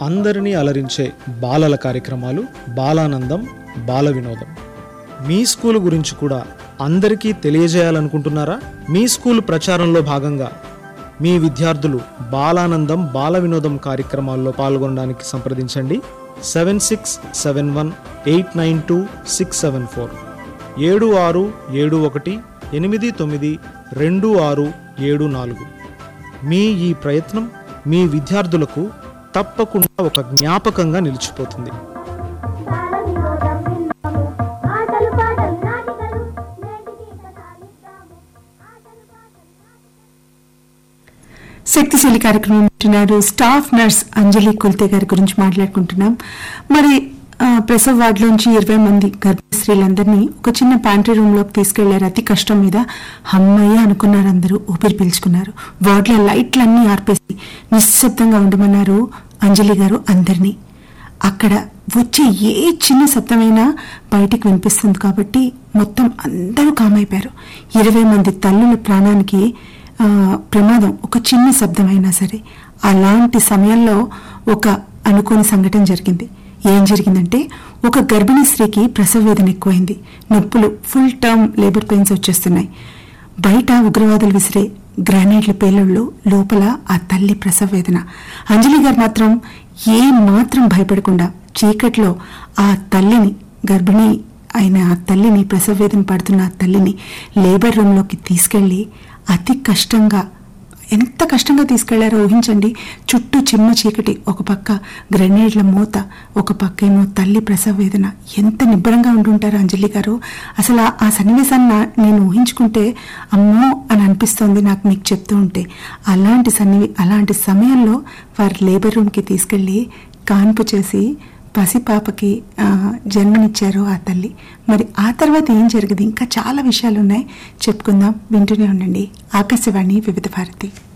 అందరినీ అలరించే బాలల కార్యక్రమాలు బాలానందం బాల వినోదం మీ స్కూల్ గురించి కూడా అందరికీ తెలియజేయాలనుకుంటున్నారా మీ స్కూల్ ప్రచారంలో భాగంగా మీ విద్యార్థులు బాలానందం బాల వినోదం కార్యక్రమాల్లో పాల్గొనడానికి సంప్రదించండి seven six seven one eight nine two six seven four ఏడు ఆరు ఏడు ఒకటి ఎనిమిది తొమ్మిది రెండు ఆరు ఏడు నాలుగు మీ ఈ ప్రయత్నం మీ విద్యార్థులకు తప్పకుండా ఒక జ్ఞాపకంగా నిలిచిపోతుంది బాల వినోదం విన్నాము ఆటలు పాటలు నాటికలు నేటికి కథాలిద్దాము ఆటలు పాటలు నాటికలు శక్తిశీలి కార్యక్రమం వింటున్నారు స్టాఫ్ నర్స్ అంజలి కుల్తే గారి గురించి మాట్లాడుకుంటున్నాం మరి ఆ, ప్రసవ్ వార్డులోంచి ఇరవై మంది గర్భిణీ స్త్రీలందరినీ ఒక చిన్న ప్యాంట్రీ రూమ్ లోకి తీసుకెళ్లారు అతి కష్టం మీద అమ్మయ్య అనుకున్నారు అందరూ ఊపిరి పీల్చుకున్నారు వార్డులో లైట్లన్నీ ఆర్పేసి నిశ్శబ్దంగా ఉండమన్నారు అంజలి గారు అందరినీ అక్కడ వచ్చే ఏ చిన్న శబ్దమైనా బయటికి వినిపిస్తుంది కాబట్టి మొత్తం అందరూ కామైపోయారు ఇరవై మంది తల్లుల ప్రాణానికి ఆ, ప్రమాదం ఒక చిన్న శబ్దమైనా సరే అలాంటి సమయంలో ఒక అనుకోని సంఘటన జరిగింది ఏం జరిగిందంటే ఒక గర్భిణీ స్త్రీకి ప్రసవ వేదన ఎక్కువైంది నొప్పులు ఫుల్ టర్మ్ లేబర్ పెయిన్స్ వచ్చేస్తున్నాయి బయట ఉగ్రవాదులు విసిరే గ్రానైట్ల పేలుళ్ళు లోపల ఆ తల్లి ప్రసవ వేదన అంజలి గారు మాత్రం ఏ మాత్రం భయపడకుండా చీకట్లో ఆ తల్లిని గర్భిణీ అయిన ఆ తల్లిని ప్రసవ వేదన పడుతున్న ఆ తల్లిని లేబర్ రూమ్లోకి తీసుకెళ్లి అతి కష్టంగా ఎంత కష్టంగా తీసుకెళ్లారో ఊహించండి చుట్టూ చిమ్మ చీకటి ఒక పక్క గ్రెనేడ్ల మూత ఒక పక్క ఏమో తల్లి ప్రసవ వేదన ఎంత నిబ్బరంగా ఉంటుంటారు అంజలి గారు అసలు ఆ- ఆ సన్నివేశాన్ని నా- నేను ఊహించుకుంటే అమ్మో అని అనిపిస్తోంది నాకు మీకు చెప్తూ ఉంటే అలాంటి సన్నివి అలాంటి సమయంలో వారు లేబర్ రూమ్కి తీసుకెళ్లి కాన్పు చేసి పసిపాపకి ఆ, జన్మనిచ్చారు ఆ తల్లి మరి ఆ తర్వాత ఏం జరిగింది ఇంకా చాలా విషయాలు ఉన్నాయి చెప్పుకుందాం వింటూనే ఉండండి ఆకాశవాణి వివిధ భారతి